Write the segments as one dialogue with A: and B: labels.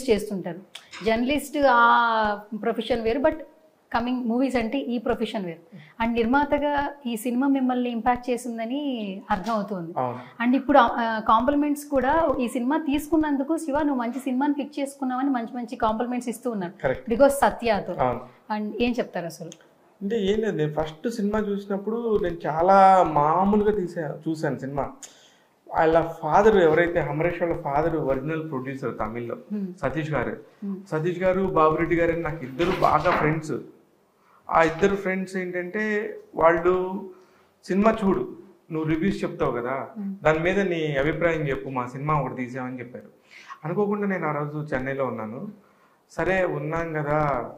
A: చేస్తుంటారు జర్నలిస్ట్ ఆ ప్రొఫెషన్ వేరు బట్ కమింగ్ మూవీస్ అంటే ఈ ప్రొఫెషన్ వేరు అండ్ నిర్మాతగా ఈ సినిమా మిమ్మల్ని ఇంపాక్ట్ చేసిందని అర్థం అవుతుంది
B: అవును
A: అండ్ ఇప్పుడు కాంప్లిమెంట్స్ కూడా ఈ సినిమా తీసుకున్నందుకు శివ నువ్వు మంచి సినిమాని పిక్ చేసుకున్నావని మంచి మంచి కాంప్లిమెంట్స్ ఇస్తూ ఉన్నారు
B: కరెక్ట్
A: బికాస్ సత్యాతో
B: అవును
A: అండ్ ఏం చెప్తారు అసలు
B: అంటే ఏం లేదు నేను ఫస్ట్ సినిమా చూసినప్పుడు నేను చాలా మామూలుగా తీసా చూశాను సినిమా వాళ్ళ ఫాదర్ ఎవరైతే హమరేష్ వాళ్ళ ఫాదర్ ఒరిజినల్ ప్రొడ్యూసర్ తమిళ్లో
A: Hmm.
B: సతీష్ గారు
A: Hmm.
B: సతీష్ గారు బాబురెడ్డి గారు అని నాకు ఇద్దరు బాగా ఫ్రెండ్స్ ఆ ఇద్దరు ఫ్రెండ్స్ ఏంటంటే వాళ్ళు సినిమా చూడు నువ్వు రివ్యూస్ చెప్తావు కదా దాని మీద నీ అభిప్రాయం చెప్పు మా సినిమా ఒకటి తీసామని చెప్పారు అనుకోకుండా నేను ఆ రోజు చెన్నైలో ఉన్నాను సరే ఉన్నాం కదా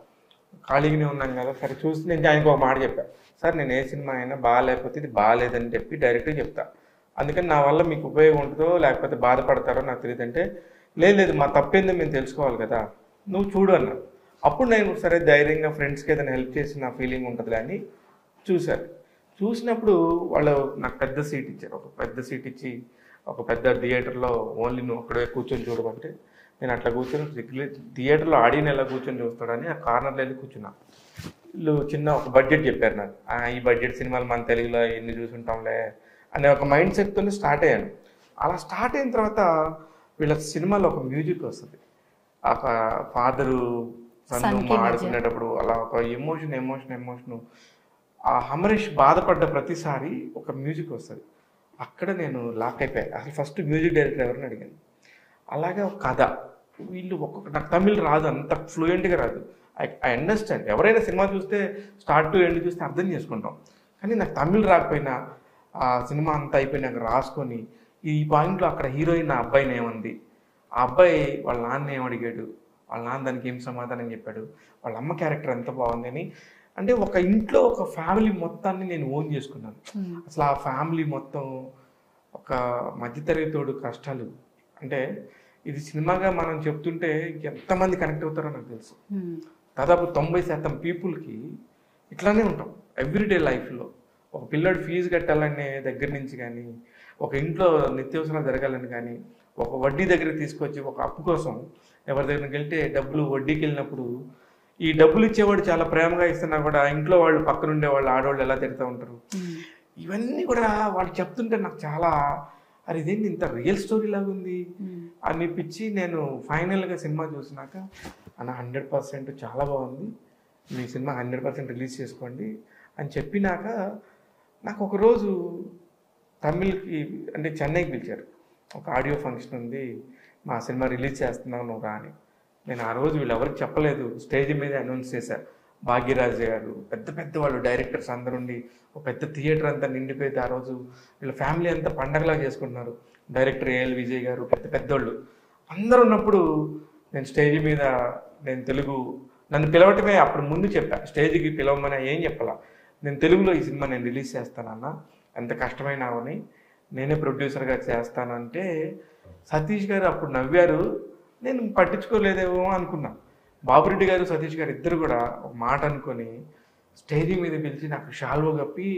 B: ఖాళీగానే ఉన్నాం కదా సరే చూసి నేను ఆయనకు ఒక మాట చెప్పాను సార్ నేను ఏ సినిమా అయినా బాగాలేకపోతే ఇది బాగాలేదని చెప్పి డైరెక్ట్గా చెప్తా అందుకని నా వల్ల మీకు ఉపయోగం ఉంటుందో లేకపోతే బాధపడతారో నాకు తెలియదు అంటే లేదు లేదు మా తప్పేందో మేము తెలుసుకోవాలి కదా నువ్వు చూడు అన్నా అప్పుడు నేను సరే ధైర్యంగా ఫ్రెండ్స్కి ఏదైనా హెల్ప్ చేసి నా ఫీలింగ్ ఉంటుంది అని చూశారు చూసినప్పుడు వాళ్ళు నాకు పెద్ద సీట్ ఇచ్చారు ఒక పెద్ద సీట్ ఇచ్చి ఒక పెద్ద థియేటర్లో ఓన్లీ నువ్వు అక్కడే కూర్చొని చూడమంటే నేను అట్లా కూర్చొని రెగ్యులర్ థియేటర్లో ఆడియన్ ఎలా కూర్చొని చూస్తాడని ఆ కార్నర్లో వెళ్ళి కూర్చున్నా వీళ్ళు చిన్న ఒక బడ్జెట్ చెప్పారు నాకు "ఆ, ఈ బడ్జెట్ సినిమాలు మన తెలుగులో ఎన్ని చూసుంటాంలే అనే ఒక మైండ్ సెట్తోనే స్టార్ట్ అయ్యాను అలా స్టార్ట్ అయిన తర్వాత వీళ్ళ సినిమాలో ఒక మ్యూజిక్ వస్తుంది ఒక ఫాదరు
A: Son
B: సన్ను
A: కి మధ్య.
B: ఆడుకునేటప్పుడు అలా ఒక ఎమోషన్ ఎమోషన్ ఎమోషన్ ఆ హమరేష్ బాధపడ్డ ప్రతిసారి ఒక మ్యూజిక్ వస్తుంది అక్కడ నేను లాక్ అయిపోయాను అసలు ఫస్ట్ మ్యూజిక్ డైరెక్టర్ ఎవరిని అడిగాను అలాగే ఒక కథ వీళ్ళు ఒక్కొక్క నాకు తమిళ్ రాదు అంత ఫ్లూయెంట్గా రాదు ఐ ఐ అండర్స్టాండ్ ఎవరైనా సినిమా చూస్తే స్టార్ట్ టు ఎండ్ చూస్తే అర్థం చేసుకుంటాం కానీ నాకు తమిళ్ రాకపోయినా ఆ సినిమా అంతా అయిపోయినాక రాసుకొని ఈ పాయింట్లో అక్కడ హీరోయిన్ ఆ అబ్బాయిని ఏమంది ఆ అబ్బాయి వాళ్ళ నాన్న ఏం అడిగాడు వాళ్ళ నాన్న దానికి ఏం సమాధానం చెప్పాడు వాళ్ళ అమ్మ క్యారెక్టర్ ఎంత బాగుంది అని అంటే ఒక ఇంట్లో ఒక ఫ్యామిలీ మొత్తాన్ని నేను ఓన్ చేసుకున్నాను
A: Hmm.
B: అసలు ఆ ఫ్యామిలీ మొత్తం ఒక మధ్యతరగతోడు కష్టాలు అంటే ఇది సినిమాగా మనం చెప్తుంటే ఎంతమంది కనెక్ట్ అవుతారో నాకు తెలుసు
A: Hmm.
B: దాదాపు తొంభై శాతం పీపుల్కి ఇట్లానే ఉంటాం ఎవ్రీడే లైఫ్లో ఒక పిల్లడు ఫీజు కట్టాలనే దగ్గర నుంచి కానీ ఒక ఇంట్లో నిత్యావసరాలు జరగాలని కానీ ఒక వడ్డీ దగ్గర తీసుకొచ్చి ఒక అప్పు కోసం ఎవరి దగ్గరికి వెళ్తే డబ్బులు వడ్డీకి వెళ్ళినప్పుడు ఈ డబ్బులు ఇచ్చేవాడు చాలా ప్రేమగా ఇస్తున్నా కూడా ఇంట్లో వాళ్ళు పక్కనుండే వాళ్ళు ఆడవాళ్ళు ఎలా తిడుతూ ఉంటారు
A: Hmm.
B: ఇవన్నీ కూడా వాళ్ళు చెప్తుంటే నాకు చాలా అరే ఇదేంటి ఇంత రియల్ స్టోరీ లాగా ఉంది
A: Hmm.
B: అనిపించి నేను ఫైనల్గా సినిమా చూసినాక అన్న హండ్రెడ్ పర్సెంట్ చాలా బాగుంది మీ సినిమా హండ్రెడ్ పర్సెంట్ రిలీజ్ చేసుకోండి అని చెప్పినాక నాకు ఒకరోజు తమిళ్కి అంటే చెన్నైకి పిలిచారు ఒక ఆడియో ఫంక్షన్ ఉంది మా సినిమా రిలీజ్ చేస్తున్నావు నువ్వు రా అని నేను ఆ రోజు వీళ్ళు ఎవరికి చెప్పలేదు స్టేజ్ మీద అనౌన్స్ చేశారు భాగ్యరాజ్ గారు పెద్ద పెద్ద వాళ్ళు డైరెక్టర్స్ అందరుండి ఒక పెద్ద థియేటర్ అంతా నిండిపోయింది ఆ రోజు వీళ్ళ ఫ్యామిలీ అంతా పండగలా చేసుకుంటున్నారు డైరెక్టర్ ఏఎల్ విజయ్ గారు పెద్ద పెద్దోళ్ళు అందరూ ఉన్నప్పుడు నేను స్టేజ్ మీద నేను తెలుగు నన్ను పిలవటమే అప్పుడు ముందు చెప్పా స్టేజ్కి పిలవమని ఏం చెప్పాలా నేను తెలుగులో ఈ సినిమా నేను రిలీజ్ చేస్తానన్నా ఎంత కష్టమైనా అవని నేనే ప్రొడ్యూసర్గా చేస్తానంటే సతీష్ గారు అప్పుడు నవ్వారు నేను పట్టించుకోలేదేమో అనుకున్నా బాబురెడ్డి గారు సతీష్ గారు ఇద్దరు కూడా ఒక మాట అనుకొని స్టేజ్ మీద పిలిచి నాకు షాల్వ కప్పి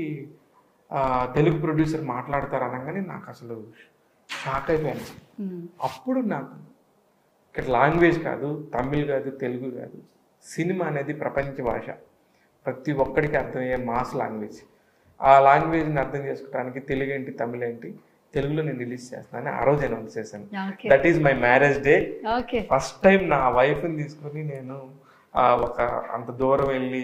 B: ఆ, తెలుగు ప్రొడ్యూసర్ మాట్లాడతారు అనగానే నాకు అసలు షాక్ అయిపోయాను
A: Hmm.
B: అప్పుడు నాకు ఇక్కడ లాంగ్వేజ్ కాదు తమిళ్ కాదు తెలుగు కాదు సినిమా అనేది ప్రపంచ భాష ప్రతి ఒక్కడికి అర్థమయ్యే మాస్ లాంగ్వేజ్ ఆ లాంగ్వేజ్ని అర్థం చేసుకోవడానికి తెలుగు ఏంటి తమిళ ఏంటి తెలుగులో నేను రిలీజ్ చేస్తానని ఆ రోజు అనౌన్స్ చేశాను
A: Okay.
B: That is my marriage day
A: Okay.
B: First time నా వైఫ్ని తీసుకొని నేను ఆ, ఒక అంత దూరం వెళ్ళి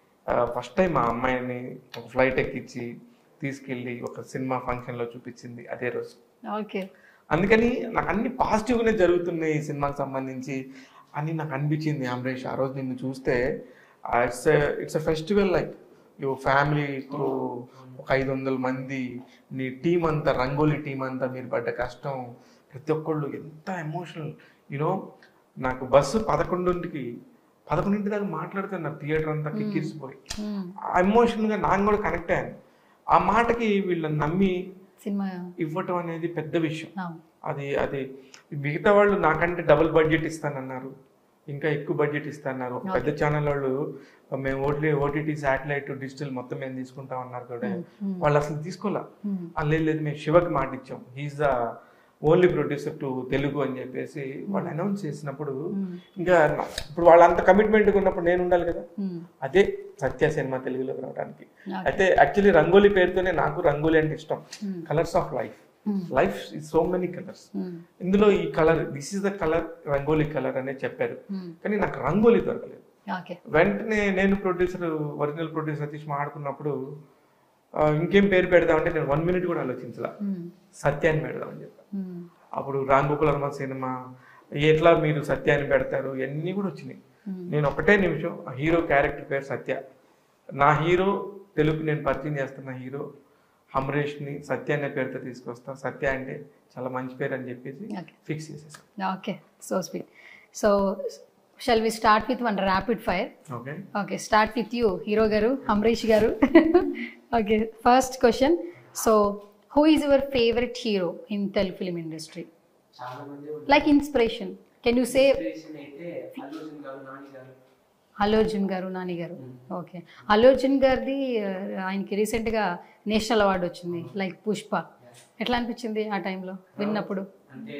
B: ఫస్ట్ టైం మా అమ్మాయిని ఒక ఫ్లైట్ ఎక్కించి తీసుకెళ్ళి ఒక సినిమా ఫంక్షన్లో చూపించింది అదే రోజు
A: Okay.
B: అందుకని నాకు అన్ని పాజిటివ్గానే జరుగుతున్నాయి ఈ సినిమాకి సంబంధించి అని నాకు అనిపించింది అమరేష్ ఆ రోజు నిన్ను చూస్తే it's it's a festival like you family through ఒక ఐదు వందల మంది నీ టీం అంతా రంగోలీ టీం అంతా మీరు పడ్డ కష్టం ప్రతి ఒక్కళ్ళు ఎంత ఎమోషనల్ యూనో నాకు బస్సు పదకొండుంటికి పదకొండింటి దాకా మాట్లాడుతున్నారు థియేటర్ అంతా కిక్కిరిసిపోయి
A: Hmm.
B: ఆ ఎమోషనల్గా నాకు కూడా కనెక్ట్ అయ్యాను ఆ మాటకి వీళ్ళని నమ్మి
A: సినిమా
B: ఇవ్వటం అనేది పెద్ద విషయం
A: అవును.
B: అది అది మిగతా వాళ్ళు నాకంటే డబుల్ బడ్జెట్ ఇస్తానన్నారు ఇంకా ఎక్కువ బడ్జెట్ ఇస్తాన్నారు ఒక పెద్ద ఛానల్ వాళ్ళు మేము ఓటీ ఓటీటీ శాటిలైట్ డిజిటల్ మొత్తం మేము తీసుకుంటాం అన్నారు కూడా
A: Hmm.
B: వాళ్ళు అసలు తీసుకోలే
A: Hmm.
B: ఆ, లేదు లేదు మేము శివకి మాట ఇచ్చాం he is the only producer to Telugu అని చెప్పేసి వాళ్ళు అనౌన్స్ చేసినప్పుడు ఇంకా నా- ఇప్పుడు వాళ్ళంత కమిట్మెంట్ ఉన్నప్పుడు నేను ఉండాలి కదా
A: Hmm.
B: అదే సత్య సినిమా తెలుగులోకి రావడానికి
A: Okay.
B: అయితే యాక్చువల్లీ రంగోలీ పేరుతోనే నాకు రంగోలీ అంటే ఇష్టం
A: Hmm.
B: Colours of life
A: Hmm.
B: Life is so many colours
A: Hmm.
B: ఇందులో ఈ colour this is the colour rangoli colour అనే చెప్పారు
A: Hmm.
B: కానీ నాకు రంగోలీ దొరకలేదు
A: ఓకే
B: వెంటనే నేను ప్రొడ్యూసర్ ఒరిజినల్ ప్రొడ్యూసర్ సతీష్ మాట్లాడుకున్నప్పుడు ఆ, ఇంకేం పేరు పెడదామంటే నేను వన్ మినిట్ కూడా ఆలోచించలా
A: Hmm.
B: సత్యాన్ని పెడదామని చెప్పాను
A: Hmm.
B: అప్పుడు రామ్ గోకుల్ వర్మ సినిమా ఎట్లా మీరు సత్యాన్ని పెడతారు ఇవన్నీ కూడా వచ్చినాయి
A: Hmm.
B: నేను ఒకటే నిమిషం ఆ హీరో క్యారెక్టర్ పేరు సత్య నా హీరో తెలుగు నేను పరిచయం చేస్తున్న హీరో హమరేష్ని సత్య అనే పేరుతో తీసుకొస్తా సత్య అంటే చాలా మంచి పేరు అని చెప్పేసి
A: Okay.
B: ఫిక్స్ చేసేసాను
A: okay so sweet so shall we start with one rapid fire
B: okay
A: okay start with you hero గారు అమరీష్ గారు okay first question so who is your favourite hero in Telugu film industry
C: చాలా మంది ఉన్నారు.
A: Like inspiration can you say
C: inspiration అయితే అల్లు అర్జున్ గారు నాని గారు
A: అల్లు అర్జున్ గారు నాని గారు ఓకే అల్లు అర్జున్ గారిది ఆ, ఆయనకి రీసెంట్గా నేషనల్ అవార్డు వచ్చింది లైక్ పుష్ప ఎట్లా అనిపించింది ఆ టైంలో విన్నప్పుడు
C: అంటే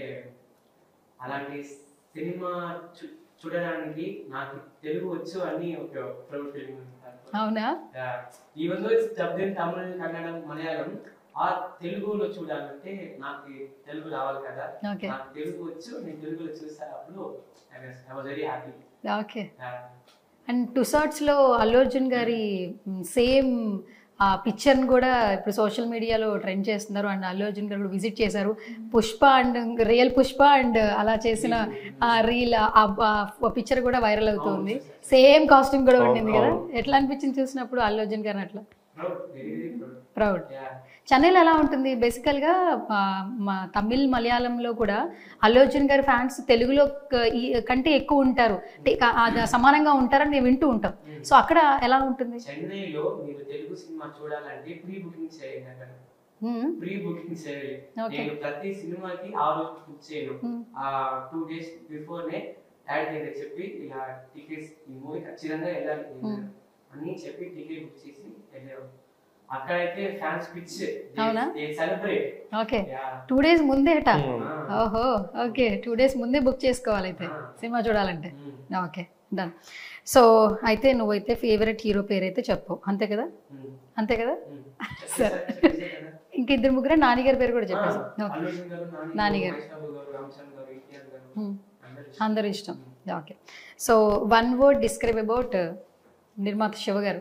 C: అలాంటి సినిమా చూ- చూడడానికి నాకు తెలుగు వచ్చు అని ఒక ప్రౌడ్ ఫీలింగ్
A: అవునా
C: even though it's dubbed in Tamil Kannada Malayalam ఆ తెలుగులో చూడాలంటే నాకు తెలుగు రావాలి కదా
A: Okay.
C: నాకు తెలుగు వచ్చు నేను తెలుగులో చూసా అప్పుడు I was very happy
A: okay and టుసాట్స్లో అల్లు అర్జున్ గారి సేమ్ ఆ పిక్చర్ని కూడా ఇప్పుడు సోషల్ మీడియాలో ట్రెండ్ చేస్తున్నారు అండ్ అల్లు అర్జున్ గారు కూడా విజిట్ చేశారు Pushpa and real Pushpa and అలా చేసిన ఆ రీల్ ఆ పిక్చర్ కూడా వైరల్ అవుతుంది సేమ్ కాస్ట్యూమ్ కూడా ఉండింది కదా ఎట్లా అనిపించింది చూసినప్పుడు అల్లు అర్జున్ గారిని అట్లా
C: proud very very proud
A: proud చెన్నైలో ఎలా ఉంటుంది బేసికల్గా ఆ, మా తమిళ్ మలయాళంలో కూడా అల్లు అర్జున్ గారి ఫ్యాన్స్ తెలుగులో క- ఈ కంటే ఎక్కువ ఉంటారు అంటే ఆ- ఆ సమానంగా ఉంటారని మేము వింటూ ఉంటాం సో అక్కడ ఎలా ఉంటుంది
C: చెన్నైలో మీరు తెలుగు సినిమా చూడాలంటే ప్రీ బుకింగ్ చేయండి అక్కడ
A: మ్మ్.
C: ప్రీ బుకింగ్ చేయాలి
A: Okay.
C: నేను ప్రతి సినిమాకి ఆ రోజు బుక్ చేయను
A: Hmm.
C: ఆ టూ డేస్ బిఫోర్ నే డాడీ దగ్గర చెప్పి ఇలా టికెట్స్ ఈ మూవీ ఖచ్చితంగా వెళ్ళాలి నేను అని చెప్పి టికెట్ బుక్ చేసి వెళ్ళాము అక్కడైతే ఫ్యాన్స్ పిచ్
A: అవునా?
C: సెలబ్రేట్
A: ఓకే టూ డేస్ ముందే అట ఓహో ఓకే టూ డేస్ ముందే బుక్ చేసుకోవాలి అయితే
C: Ah.
A: సినిమా చూడాలంటే ఓకే డన్ సో అయితే నువ్వైతే ఫేవరెట్ హీరో పేరు అయితే చెప్పు అంతే కదా అంతే కదా సరే ఇంక ఇద్దరు ముగ్గురే నాన్నగారి పేరు కూడా చెప్పేసి ఓకే
C: అల్లుషన్ గారు నాని
A: నాని
C: గారు
A: గారు.
C: మహేష్ బాబు గారు రామచంద్ర గారు ఎన్టీఆర్ గారు
A: Hmm.
C: అందరూ
A: అందరూ ఇష్టం okay so one word describe about నిర్మాత శివ గారు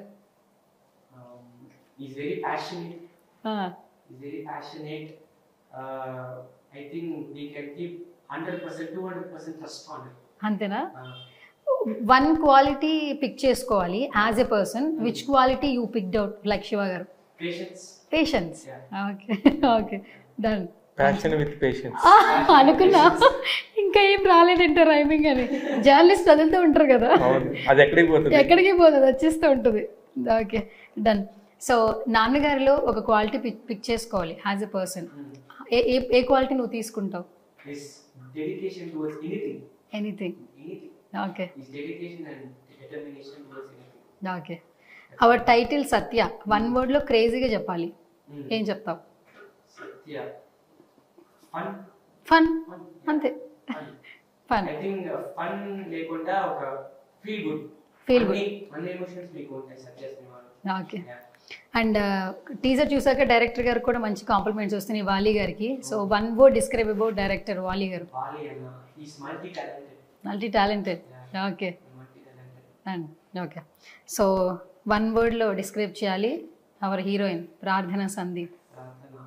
C: is very passionate is very passionate. Uh, I think we can keep 100%, 200% trust on it.
A: అంతేనా
C: Uh,
A: వన్ క్వాలిటీ పిక్ చేసుకోవాలి as a person which quality you picked out like Shiva గారు
C: patience.
A: Patience
C: Yeah.
A: Okay okay done
B: passion with patience
A: అనుకున్నా ఇంకా ఏం రాలేదంటే rhyming అని journalist వదులుతూ ఉంటారు కదా
B: అవును అది ఎక్కడికి పోతుంది
A: ఎక్కడికి పోతుంది వచ్చేస్తూ ఉంటుంది ఓకే డన్ సో నాన్నగారిలో ఒక క్వాలిటీ పిక్ పిక్ చేసుకోవాలి యాజ్ ఎ పర్సన్ ఏ ఏ ఏ క్వాలిటీ నువ్వు తీసుకుంటావు
C: His dedication towards anything.
A: Anything
C: Anything.
A: Okay
C: His dedication and determination towards anything.
A: Okay our title Satya one వర్డ్లో క్రేజీగా చెప్పాలి
C: Mm.
A: ఏం చెప్తావు
C: Satya. Fun.
A: Fun
C: Fun.
A: అంతే
C: Fun.
A: Fun
C: I think uh, fun లేకుండా ఒక ఫీల్ గుడ్
A: Feel good.
C: అన్ని emotions మీకు ఉంటాయి సత్య సినిమాలో
A: ఓకే
C: Yeah.
A: అండ్ టీజర్ చూసాక డైరెక్టర్ గారు కూడా మంచి కాంప్లిమెంట్స్ వస్తున్నాయి వాలి గారికి so one word describe about director Vali గారు
C: బాలి అన్న is multi talented
A: multi talented okay
C: multi talented
A: and okay so one వర్డ్లో డిస్క్రైబ్ చేయాలి our heroine Prarthana Sandeep
C: Prarthana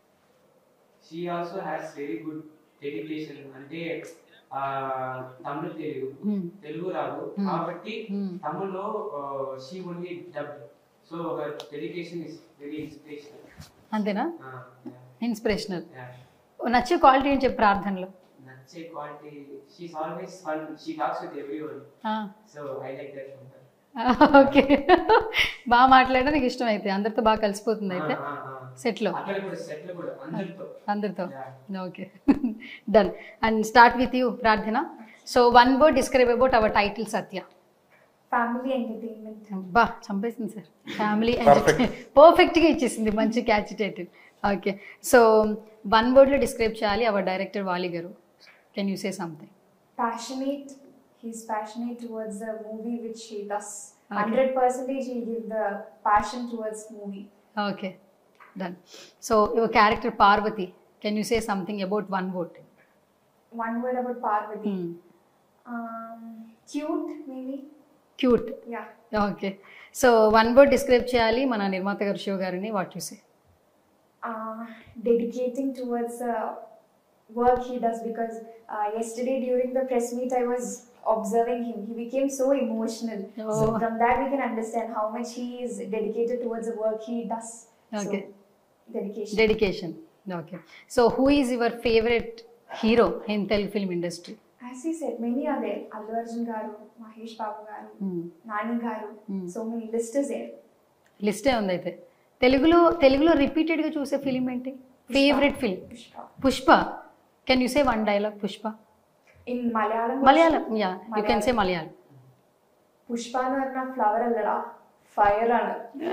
C: she also has very good dedication అంటే ఆ, తమిళ తెలుగు
A: Hmm.
C: తెలుగు రాదు కాబట్టి
A: Hmm.
C: తమిళ్లో షీ ఓన్లీ డబ్ సో ఒక డెడికేషన్ ఇస్ వెరీ ఇన్స్పిరేషన్
A: అంతేనా inspirational నచ్చే క్వాలిటీ ఏం చెప్పు ప్రార్థనలో
C: నచ్చే quality she's always fun she talks with everyone so I like that from
A: okay బాగా మాట్లాడడం నీకు ఇష్టం అయితే అందరితో బాగా కలిసిపోతుంది అయితే సెట్లో
C: అక్కడ కూడా సెట్ లో కూడా అందరితో
A: అందరితో
C: Yeah.
A: Okay done and start with you Prarthana so one word describe about our title Satya
D: family entertainment
A: బా చంపేసింది సార్ ఫ్యామిలీ
B: Perfect.
A: పర్ఫెక్ట్గా ఇచ్చేసింది మంచి catch title okay so one వర్డ్లో డిస్క్రైబ్ చేయాలి అవర్ డైరెక్టర్ వాలి గారు can you say something
D: passionate. He's passionate towards the movie which he does.
A: Okay.
D: Hundred percentage he give the passion towards movie.
A: Okay done so your character Parvati can you say something about one word
D: One word about Parvati. Um, cute maybe.
A: Cute
D: Yeah.
A: Okay so one word describe చేయాలి మన నిర్మాత గారు శివ గారిని what you say
D: Uh, dedicating towards the work he does because uh, yesterday during the press meet I was observing him. He became so emotional. So
A: Oh.
D: from that we can understand how much he is dedicated towards the work he does.
A: Okay.
D: So, dedication.
A: Dedication okay so who is your favourite hero in Telugu film industry
D: As he said, many are there. Allu Arjun garu, Mahesh Babu garu, Nani garu.
A: Hmm.
D: So many list is there.
A: లిస్టే ఉంది అయితే తెలుగులో తెలుగులో రిపీటెడ్గా చూసే film ఏంటి favourite film
D: Pushpa.
A: Pushpa can you say one dialogue Pushpa
D: In Malayalam.
A: Malayalam yeah you can say Malayalam
D: Pushpa എന്ന് പറഞ്ഞ ഫ്ലവർ അല്ലടാ ഫയർ ആണ്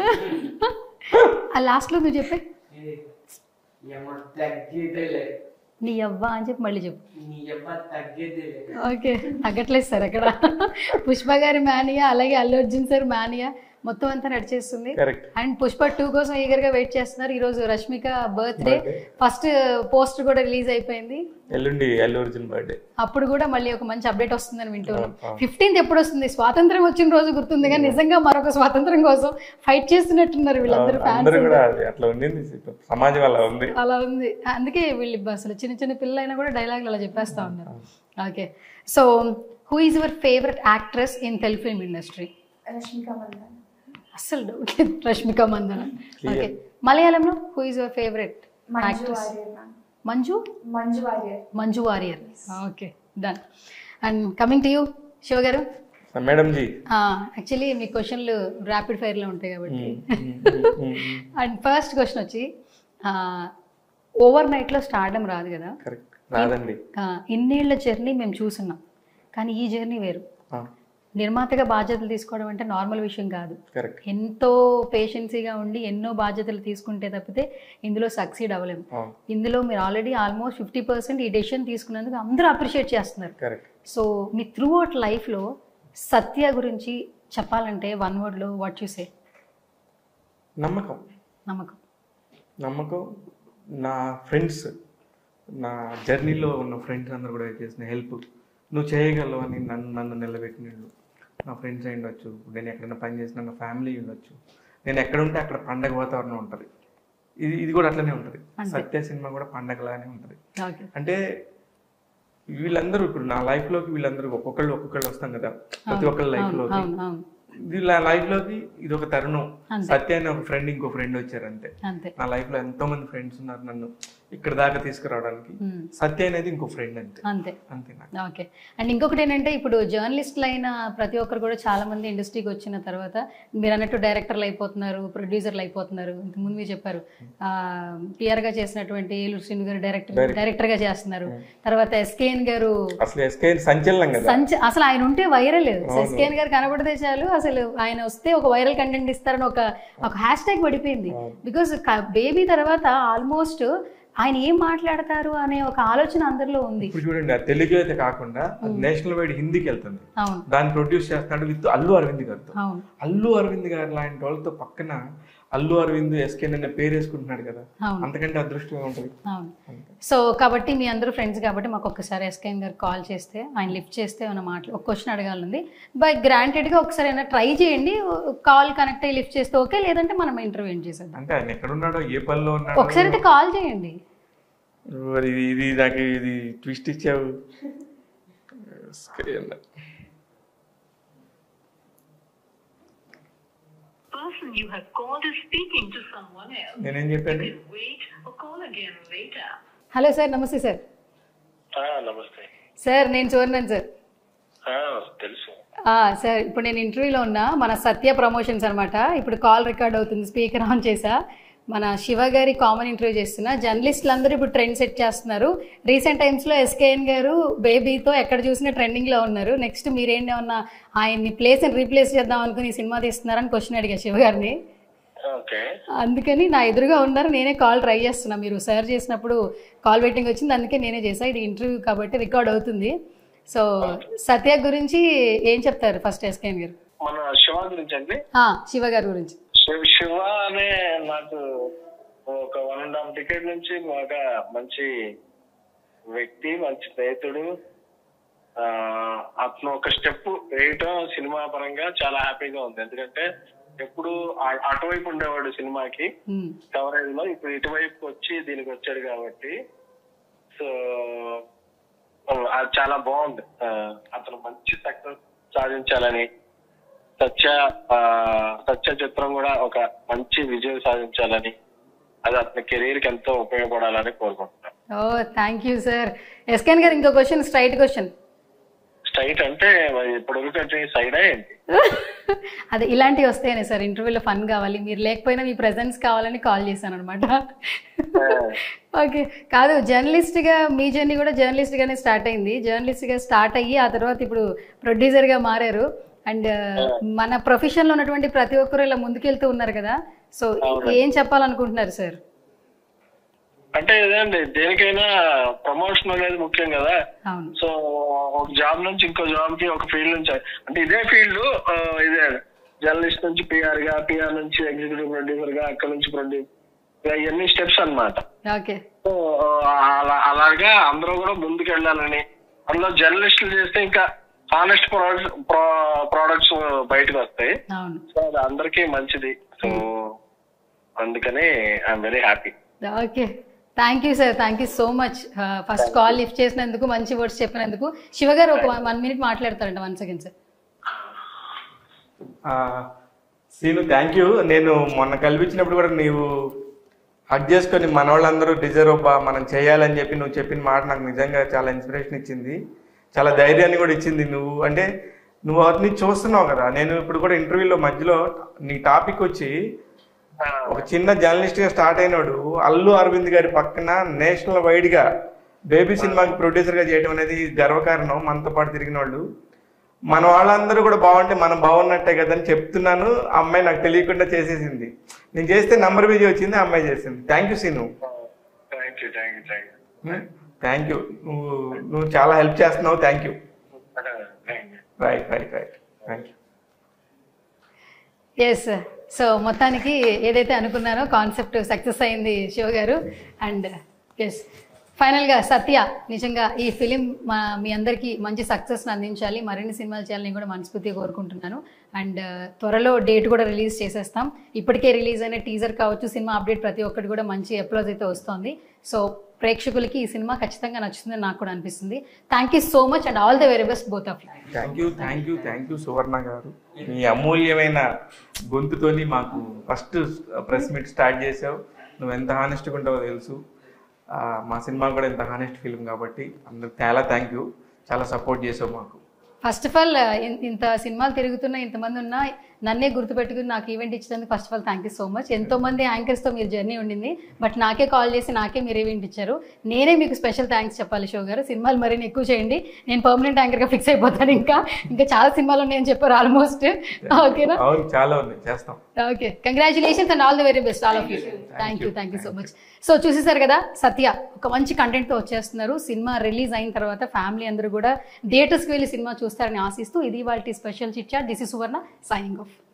A: ఆ లాస్ట్లో నువ్వు చెప్పే
C: ఏ, యమ్మ తగ్గేదేలే
A: నీ అవ్వ అని చెప్పి మళ్ళీ చెప్పు
C: నీ యమ్మ తగ్గేదేలే
A: ఓకే తగ్గట్లేదు సార్ అక్కడ పుష్ప గారి మానియా అలాగే అల్లు అర్జున్ సార్ మానియా మొత్తం అంతా నడిచేస్తుంది
B: కరెక్ట్
A: అండ్ పుష్ప టూ కోసం eager గా వెయిట్ చేస్తున్నారు ఈ రోజు Rashmika birthday
B: Birthday.
A: First poster కూడా రిలీజ్ అయిపోయింది
B: ఎల్లుండి అల్లు అర్జున్ బర్త్డే
A: అప్పుడు కూడా మళ్ళీ ఒక మంచి అప్డేట్ వస్తుందని వింటున్నాం
B: అవును, అవును.
A: ఫిఫ్టీన్త్ ఎప్పుడు వస్తుంది స్వాతంత్రం వచ్చిన రోజు గుర్తుంది కానీ నిజంగా మరొక స్వాతంత్రం కోసం ఫైట్ చేస్తున్నట్టున్నారు వీళ్ళందరూ
B: అందరూ
A: ఫ్యాన్స్
B: కూడా అది అట్లా ఉండింది సమాజం అలా ఉంది
A: అలా ఉంది అందుకే వీళ్ళు అసలు చిన్న చిన్న పిల్లలైనా కూడా డైలాగులు అలా చెప్పేస్తా ఉన్నారు okay so who is your favourite actress in Telugu film industry
D: Rashmika Mandanna
A: అస్సలు డౌట్ లేదు రష్మిక మందన
B: Clear.
A: ఓకే మలయాళంలో who is your favourite
D: Manju
A: actress
D: Warrier ma'am
A: Manju
D: Manju Warrier
A: Manju Warrier okay done and coming to you Shiva గారు
B: మేడం జీ
A: యాక్చువల్లీ మీ క్వశ్చన్లు ర్యాపిడ్ ఫైర్లో ఉంటాయి కాబట్టి అండ్ ఫస్ట్ క్వశ్చన్ వచ్చి over నైట్లో స్టార్డమ్ రాదు కదా
B: కరెక్ట్ రాదండి
A: ఆ, ఇన్నేళ్ల జర్నీ మేము చూసున్నాం కానీ ఈ జర్నీ వేరు నిర్మాతగా బాధ్యతలు తీసుకోవడం అంటే నార్మల్ విషయం కాదు
B: కరెక్ట్
A: ఎంతో పేషెన్సీగా ఉండి ఎన్నో బాధ్యతలు తీసుకుంటే తప్పితే ఇందులో సక్సీడ్ అవ్వలేము
B: అవును
A: ఇందులో మీరు ఆల్రెడీ ఆల్మోస్ట్ ఫిఫ్టీ పర్సెంట్ ఈ డెసిషన్ తీసుకున్నందుకు అందరూ అప్రిషియేట్ చేస్తున్నారు
B: కరెక్ట్
A: సో మీ త్రూ అవుట్ లైఫ్లో సత్య గురించి చెప్పాలంటే వన్ వర్డ్లో వాట్ యు సే
B: నమ్మకం
A: నమ్మకం
B: నమ్మకం నా ఫ్రెండ్స్ నా జర్నీలో ఉన్న ఫ్రెండ్స్ అందరూ కూడా చేసిన హెల్ప్ నువ్వు చేయగలవు అని నన్ను నన్ను నిలబెట్టినళ్ళు నా ఫ్రెండ్స్ అయి ఉండొచ్చు నేను ఎక్కడైనా పని చేసిన నా ఫ్యామిలీ ఉండొచ్చు నేను ఎక్కడ ఉంటే అక్కడ పండగ వాతావరణం ఉంటుంది ఇది ఇది కూడా అట్లనే ఉంటుంది
A: అంతే.
B: సత్య సినిమా కూడా పండగలానే ఉంటుంది
A: ఓకే
B: అంటే వీళ్ళందరూ ఇప్పుడు నా లైఫ్లోకి వీళ్ళందరూ ఒక్కొక్కళ్ళు ఒక్కొక్కళ్ళు వస్తాం కదా ప్రతి ఒక్కళ్ళ
A: అవును
B: లైఫ్లోకి
A: అవును అవును
B: వీళ్ళ లైఫ్లోకి ఇది ఒక తరుణం
A: అంతే.
B: సత్య అనే ఒక ఫ్రెండ్ ఇంకో ఫ్రెండ్ వచ్చారు అంతే
A: అంతే
B: నా లైఫ్ లో ఎంతో మంది ఫ్రెండ్స్ ఉన్నారు నన్ను ఇక్కడ దాకా తీసుకురావడానికి
A: Hmm.
B: సత్య అనేది ఇంకో ఫ్రెండ్ అంతే
A: అంతే
B: అంతే నాకు
A: ఓకే అండ్ ఇంకొకటి ఏంటంటే ఇప్పుడు జర్నలిస్టులు అయిన ప్రతి ఒక్కరు కూడా చాలా మంది ఇండస్ట్రీకి వచ్చిన తర్వాత మీరు అన్నట్టు డైరెక్టర్లు అయిపోతున్నారు ప్రొడ్యూసర్లు అయిపోతున్నారు ఇంతకుముందు మీరు చెప్పారు పిఆర్ గా చేసినటువంటి ఏలూరు శ్రీను గారు డైరెక్టర్ డైరెక్టర్ గా చేస్తున్నారు తర్వాత ఎస్కేఎన్ గారు
B: అసలు ఎస్కే సంచలనం కదా
A: సంచ అసలు ఆయన ఉంటే వైరల్ ఎస్కేఎన్ గారు కనబడితే చాలు అసలు ఆయన వస్తే ఒక వైరల్ కంటెంట్ ఇస్తారని ఒక ఒక హ్యాష్ ట్యాగ్ పడిపోయింది బికాస్ బేబీ తర్వాత ఆల్మోస్ట్ ఆయన ఏం మాట్లాడతారు అనే ఒక ఆలోచన అందరిలో ఉంది
B: ఇప్పుడు చూడండి ఆ తెలుగు అయితే కాకుండా నేషనల్ వైడ్ హిందీకి వెళ్తుంది
A: అవును
B: దాన్ని ప్రొడ్యూస్ చేస్తున్నాడు విత్ అల్లు అరవింద్ గారితో
A: అవును
B: అల్లు అరవింద్ గారు లాంటి వాళ్ళతో పక్కన అల్లు అరవింద్ ఎస్కే అనే పేరు వేసుకుంటున్నాడు కదా
A: అవును
B: అంతకంటే అదృష్టంగా ఉంటుంది
A: అవును సో కాబట్టి మీ అందరూ ఫ్రెండ్స్ కాబట్టి మాకు ఒక్కసారి ఎస్కేఎన్ గారు కాల్ చేస్తే ఆయన లిఫ్ట్ చేస్తే ఏమైనా మాటలు ఒక క్వశ్చన్ అడగాలంది బై గ్రాంటెడ్గా ఒకసారి అయినా ట్రై చేయండి కాల్ కనెక్ట్ అయ్యి లిఫ్ట్ చేస్తే ఓకే లేదంటే మనం ఇంటర్వ్యూ ఏం చేసేద్దాం
B: అంటే ఆయన ఎక్కడున్నాడో ఏ పనిలో ఉన్నాడో
A: ఒకసారి అయితే కాల్ చేయండి
B: మరి ఇది ఇది నాకు ఇది ట్విస్ట్ ఇచ్చావు screen.
E: person you have called is speaking to someone else.
B: నేనేం చెప్పాను
E: Please wait or call again later.
A: Hello sir నమస్తే సార్
F: ఆ, నమస్తే
A: సార్ నేను చూడన్నాను సార్
F: ఆ, తెలుసు
A: ఆ, సార్ ఇప్పుడు నేను ఇంటర్వ్యూలో ఉన్నా మన సత్య ప్రమోషన్స్ అనమాట ఇప్పుడు కాల్ రికార్డ్ అవుతుంది స్పీకర్ ఆన్ చేసా మన శివ గారి కామన్ ఇంటర్వ్యూ చేస్తున్నా జర్నలిస్టులు అందరూ ఇప్పుడు ట్రెండ్ సెట్ చేస్తున్నారు రీసెంట్ టైమ్స్లో ఎస్కేఎన్ గారు బేబీతో ఎక్కడ చూసినా ట్రెండింగ్లో ఉన్నారు నెక్స్ట్ మీరేంటి ఏమన్నా ఆయన్ని ప్లేస్ రీప్లేస్ చేద్దాం అనుకుని ఈ సినిమా తీస్తున్నారని క్వశ్చన్ అడిగా శివ గారిని
F: ఓకే
A: అందుకని నా ఎదురుగా ఉన్నారు నేనే కాల్ ట్రై చేస్తున్నా మీరు సార్ చేసినప్పుడు కాల్ వెయిటింగ్ వచ్చింది అందుకే నేనే చేసా ఇది ఇంటర్వ్యూ కాబట్టి రికార్డ్ అవుతుంది సో సత్య గురించి ఏం చెప్తారు ఫస్ట్ ఎస్కేన్ గారు
F: మన శివ గురించి అండి
A: ఆ, శివ గారి గురించి
F: శివ శివ అనే నాకు ఒక వన్ అండ్ హాఫ్ టికెట్ నుంచి బాగా మంచి వ్యక్తి మంచి స్నేహితుడు ఆ, అతను ఒక స్టెప్ వేయటం సినిమా పరంగా చాలా హ్యాపీగా ఉంది ఎందుకంటే ఎప్పుడు ఆ- అటువైపు ఉండేవాడు సినిమాకి
A: ఉమ్,
F: కవరేజ్ లో ఇప్పుడు ఇటువైపు వచ్చి దీనికి వచ్చాడు కాబట్టి సో అది చాలా బాగుంది ఆ, అతను మంచి సక్సెస్ సాధించాలని సత్య ఆ, సత్య చిత్రం కూడా ఒక మంచి విజయం సాధించాలని అది అతని కెరీర్ కి ఎంతో ఉపయోగపడాలని కోరుకుంటున్నాను
A: ఓ థ్యాంక్ యూ సార్ ఎస్కేన్ గారు ఇంకో క్వశ్చన్ స్ట్రైట్ క్వశ్చన్
F: స్ట్రైట్ అంటే మరి ఇప్పుడు వరకు సైడ్ ఏంటి
A: అదే ఇలాంటివి వస్తాయనే సార్ ఇంటర్వ్యూలో ఫన్ కావాలి మీరు లేకపోయినా మీ ప్రెజెన్స్ కావాలని కాల్ చేశాను అనమాట ఓకే కాదు జర్నలిస్ట్గా మీ జర్నీ కూడా జర్నలిస్ట్గానే స్టార్ట్ అయింది జర్నలిస్ట్గా స్టార్ట్ అయ్యి ఆ తర్వాత ఇప్పుడు ప్రొడ్యూసర్గా మారారు అండ్ మన ప్రొఫెషన్లో ఉన్నటువంటి ప్రతి ఒక్కరు ఇలా ముందుకెళ్తూ ఉన్నారు కదా సో ఏం చెప్పాలనుకుంటున్నారు సార్
F: అంటే ఇదేండి దేనికైనా ప్రమోషన్ అనేది ముఖ్యం కదా
A: అవును
F: సో ఒక జాబ్ నుంచి ఇంకో జాబ్ కి ఒక ఫీల్డ్ నుంచి అంటే ఇదే ఫీల్డ్ ఇదే జర్నలిస్ట్ నుంచి పిఆర్ గా పిఆర్ నుంచి ఎగ్జిక్యూటివ్ ప్రొడ్యూసర్ గా అక్కడ నుంచి ప్రొడ్యూసర్ ఇవన్నీ స్టెప్స్ అన్నమాట
A: ఓకే
F: సో అలా అలాగా అందరూ కూడా ముందుకు వెళ్ళాలని అందులో జర్నలిస్టులు చేస్తే ఇంకా హానెస్ట్ ప్రోడక్ట్స్ ప్రోడక్ట్స్ బయటకు వస్తాయి
A: అవును
F: సో అది అందరికీ మంచిది సో అందుకని I'm very happy
A: okay thank you sir thank you so much first call lift చేసినందుకు మంచి వర్డ్స్ చెప్పినందుకు శివ గారు ఒక వన్ మినిట్ మాట్లాడతారంట వన్ సెకండ్ సార్
B: ఆ, సీను థ్యాంక్ యూ నేను మొన్న కల్పించినప్పుడు కూడా నీవు హక్ చేసుకొని మన వాళ్ళందరూ డిజర్వ్ బా మనం చేయాలని చెప్పి నువ్వు చెప్పిన మాట నాకు నిజంగా చాలా ఇన్స్పిరేషన్ ఇచ్చింది చాలా ధైర్యాన్ని కూడా ఇచ్చింది నువ్వు అంటే నువ్వు వాటిని చూస్తున్నావు కదా నేను ఇప్పుడు కూడా ఇంటర్వ్యూలో మధ్యలో నీ టాపిక్ వచ్చి ఒక చిన్న జర్నలిస్ట్ గా స్టార్ట్ అయినాడు అల్లు అరవింద్ గారి పక్కన నేషనల్ వైడ్ గా బేబీ సినిమాకి ప్రొడ్యూసర్ గా చేయడం అనేది గర్వకారణం మనతో పాటు తిరిగిన వాళ్ళు మన వాళ్ళందరూ కూడా బాగుంటే మనం బాగున్నట్టే కదా అని చెప్తున్నాను ఆ అమ్మాయి నాకు తెలియకుండా చేసేసింది నేను చేస్తే నంబర్ బిజీ వచ్చింది ఆ అమ్మాయి చేసింది thank you Seenu
F: thank you thank you thank you
B: thank you నువ్వు నువ్వు చాలా హెల్ప్ చేస్తున్నావు thank you
F: thank you
B: right right right thank you
A: yes so మొత్తానికి ఏదైతే అనుకున్నారో కాన్సెప్ట్ సక్సెస్ అయింది శివ గారు అండ్ ఎస్ ఫైనల్గా సత్య నిజంగా ఈ ఫిలిం మా మీ అందరికీ మంచి సక్సెస్ని అందించాలి మరిన్ని సినిమాలు చేయాలని కూడా మనస్ఫూర్తిగా కోరుకుంటున్నాను అండ్ త్వరలో డేట్ కూడా రిలీజ్ చేసేస్తాం ఇప్పటికే రిలీజ్ అయిన టీజర్ కావచ్చు సినిమా అప్డేట్ ప్రతి ఒక్కటి కూడా మంచి అప్లోజ్ అయితే వస్తుంది సో ప్రేక్షకులకి ఈ సినిమా ఖచ్చితంగా నచ్చుతుందని నాకు కూడా అనిపిస్తుంది thank you so much and all the very best both of you
B: thank you thank you thank you Suvarna గారు మీ అమూల్యమైన గొంతుతోని మాకు ఫస్ట్ ప్రెస్ మీట్ స్టార్ట్ చేసావు నువ్వు ఎంత హానెస్ట్గా ఉంటావో తెలుసు ఆ, మా సినిమా కూడా ఎంత హానెస్ట్ ఫిల్మ్ కాబట్టి అందరికి చాలా థ్యాంక్ యూ చాలా సపోర్ట్ చేసావు మాకు
A: ఫస్ట్ ఆఫ్ ఆల్ ఇంత సినిమాలు తిరుగుతున్నా ఇంతమంది ఉన్నా నన్నే గుర్తుపెట్టుకుని నాకు ఈవెంట్ ఇచ్చినందుకు first of all thank you so much ఎంతో మంది యాంకర్స్తో మీరు జర్నీ ఉండింది బట్ నాకే కాల్ చేసి నాకే మీరు ఈవెంట్ ఇచ్చారు నేనే మీకు స్పెషల్ థ్యాంక్స్ చెప్పాలి షో గారు సినిమాలు మరిన్ని ఎక్కువ చేయండి నేను పర్మనెంట్ యాంకర్గా ఫిక్స్ అయిపోతాను ఇంకా ఇంకా చాలా సినిమాలు ఉన్నాయని చెప్పారు ఆల్మోస్ట్ ఓకేనా
B: అవును చాలా ఉన్నాయి చేస్తాం
A: okay congratulations and all the very best all of you thank you thank you so much so చూసేసారు కదా సత్య ఒక మంచి కంటెంట్తో వచ్చేస్తున్నారు సినిమా రిలీజ్ అయిన తర్వాత ఫ్యామిలీ అందరూ కూడా థియేటర్స్కి వెళ్ళి సినిమా చూస్తారని ఆశిస్తూ ఇది వాళ్ళ special chit chat this is Suvarna signing of